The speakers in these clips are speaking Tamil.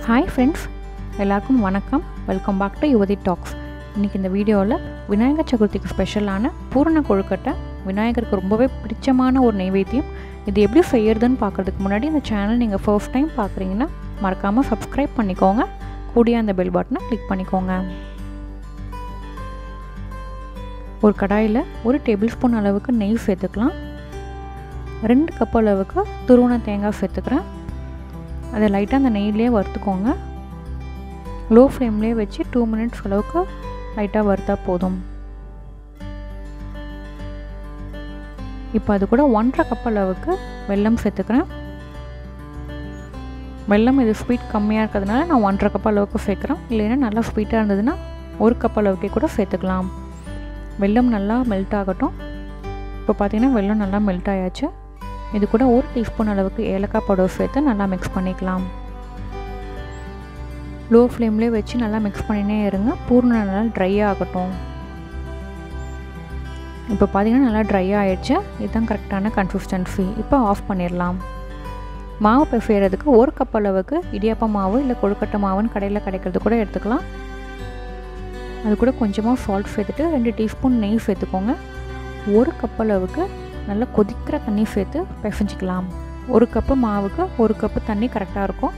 ஹாய் ஃப்ரெண்ட்ஸ் எல்லாருக்கும் வணக்கம் welcome back to Yuvathi talks இன்றைக்கி இந்த வீடியோவில் விநாயகர் சதுர்த்திக்கு ஸ்பெஷலான பூரண கொழுக்கட்டை விநாயகருக்கு ரொம்பவே பிடிச்சமான ஒரு நைவேத்தியம் இது எப்படி செய்யறதுன்னு பார்க்குறதுக்கு முன்னாடி இந்த சேனல் நீங்கள் ஃபர்ஸ்ட் டைம் பார்க்குறீங்கன்னா மறக்காமல் சப்ஸ்கிரைப் பண்ணிக்கோங்க கூடிய அந்த பெல் பட்டனை கிளிக் பண்ணிக்கோங்க ஒரு கடாயில் ஒரு டேபிள் ஸ்பூன் அளவுக்கு நெய் சேர்த்துக்கலாம் ரெண்டு கப் அளவுக்கு துருவன தேங்காய் சேர்த்துக்கிறேன் அதை லைட்டாக அந்த நெய்லேயே வறுத்துக்கோங்க லோ ஃப்ளேம்லேயே வச்சு டூ மினிட்ஸ் அளவுக்கு லைட்டாக வறுத்தா போதும் இப்போ அது கூட ஒன்றரை கப் அளவுக்கு வெல்லம் சேர்த்துக்கிறேன் வெல்லம் இது ஸ்வீட் கம்மியாக இருக்கிறதுனால நான் ஒன்றரை கப் அளவுக்கு சேர்க்குறேன் இல்லைன்னா நல்லா ஸ்வீட்டாக இருந்ததுன்னா ஒரு கப் அளவுக்கே கூட சேர்த்துக்கலாம் வெல்லம் நல்லா மெல்ட் ஆகட்டும் இப்போ பார்த்தீங்கன்னா வெல்லம் நல்லா மெல்ட் ஆயாச்சு இது கூட ஒரு டீஸ்பூன் அளவுக்கு ஏலக்காய் பவுடர் சேர்த்து நல்லா மிக்ஸ் பண்ணிக்கலாம் லோ ஃப்ளேம்லேயே வச்சு நல்லா மிக்ஸ் பண்ணினே இருங்க பூர்ணம் நல்லா ட்ரை ஆகட்டும் இப்போ பார்த்தீங்கன்னா நல்லா ட்ரை ஆகிடுச்சு இதுதான் கரெக்டான கன்சிஸ்டன்சி இப்போ ஆஃப் பண்ணிடலாம் மாவு பிசைகிறதுக்கு ஒரு கப் அளவுக்கு இடியாப்ப மாவு இல்லை கொழுக்கட்டை மாவுன்னு கடையில் கிடைக்கிறது கூட எடுத்துக்கலாம் அது கூட கொஞ்சமாக சால்ட் சேர்த்துட்டு ரெண்டு டீஸ்பூன் நெய் சேர்த்துக்கோங்க ஒரு கப் அளவுக்கு நல்லா கொதிக்கிற தண்ணி சேர்த்து பிசைஞ்சிக்கலாம் ஒரு கப்பு மாவுக்கு ஒரு கப்பு தண்ணி கரெக்டாக இருக்கும்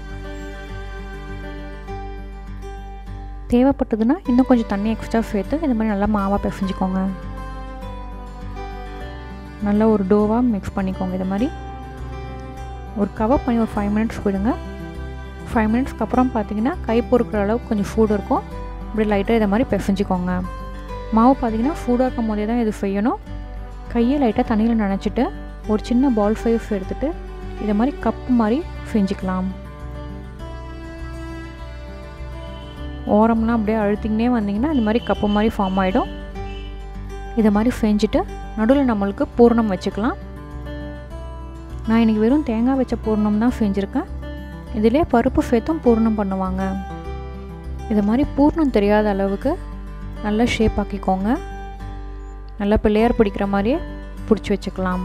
தேவைப்பட்டதுன்னா இன்னும் கொஞ்சம் தண்ணி எக்ஸ்ட்ரா சேர்த்து இந்த மாதிரி நல்லா மாவாக பிசைஞ்சிக்கோங்க நல்லா ஒரு டோவாக மிக்ஸ் பண்ணிக்கோங்க இது மாதிரி ஒரு கவர் பண்ணி ஒரு ஃபைவ் மினிட்ஸ் விடுங்க ஃபைவ் மினிட்ஸ்க்கு அப்புறம் பார்த்தீங்கன்னா கை பொறுக்கிற அளவுக்கு கொஞ்சம் சூடு இருக்கும் இப்படி லைட்டாக இதை மாதிரி பிசைஞ்சிக்கோங்க மாவு பார்த்தீங்கன்னா சூடாக இருக்கும் போதே தான் இது செய்யணும் கையை லைட்டாக தண்ணியில் நனைச்சிட்டு ஒரு சின்ன பால் சைஸ் எடுத்துகிட்டு இதை மாதிரி கப்பு மாதிரி செஞ்சுக்கலாம் ஓரம்லாம் அப்படியே அழுத்திங்கனே வந்தீங்கன்னா இந்த மாதிரி கப்பு மாதிரி ஃபார்ம் ஆகிடும் இதை மாதிரி செஞ்சுட்டு நடுவில் நம்மளுக்கு பூர்ணம் வச்சுக்கலாம் நான் இன்றைக்கி வெறும் தேங்காய் வச்ச பூர்ணம் தான் செஞ்சுருக்கேன் இதிலே பருப்பு சேர்த்தும் பூர்ணம் பண்ணுவாங்க இது மாதிரி பூர்ணம் தெரியாத அளவுக்கு நல்லா ஷேப் ஆக்கிக்கோங்க நல்லா பிள்ளையார் பிடிக்கிற மாதிரியே பிடிச்சி வச்சுக்கலாம்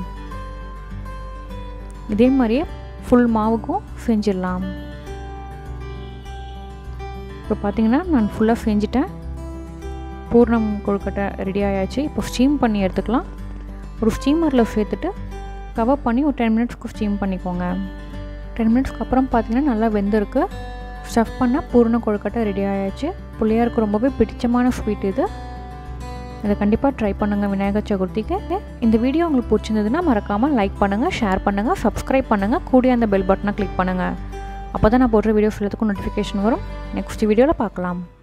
இதே மாதிரியே ஃபுல் மாவுக்கும் செஞ்சிடலாம் இப்போ பார்த்தீங்கன்னா நான் ஃபுல்லாக செஞ்சுட்டேன் பூர்ணம் கொழுக்கட்டை ரெடி ஆயாச்சு இப்போ ஸ்டீம் பண்ணி எடுத்துக்கலாம் ஒரு ஸ்டீமரில் சேர்த்துட்டு கவர் பண்ணி ஒரு டென் மினிட்ஸ்க்கு ஸ்டீம் பண்ணிக்கோங்க டென் மினிட்ஸ்க்கு அப்புறம் பார்த்தீங்கன்னா நல்லா வெந்திருக்கு ஸ்டஃப் பண்ண பூர்ண கொழுக்கட்டை ரெடி ஆயாச்சு பிள்ளையாருக்கு ரொம்பவே பிடிச்சமான ஸ்வீட் இது இதை கண்டிப்பாக ட்ரை பண்ணுங்கள் விநாயகர் சதுர்த்திக்கு இந்த வீடியோ உங்களுக்கு பிடிச்சிருந்ததுன்னா மறக்காமல் லைக் பண்ணுங்கள் ஷேர் பண்ணுங்கள் சப்ஸ்கிரைப் பண்ணுங்கள் கூடிய அந்த பெல் பட்டனை கிளிக் பண்ணுங்கள் அப்போ தான் நான் போடுற வீடியோஸ் எல்லாத்துக்கும் நோட்டிஃபிகேஷன் வரும் நெக்ஸ்ட் வீடியோவில் பார்க்கலாம்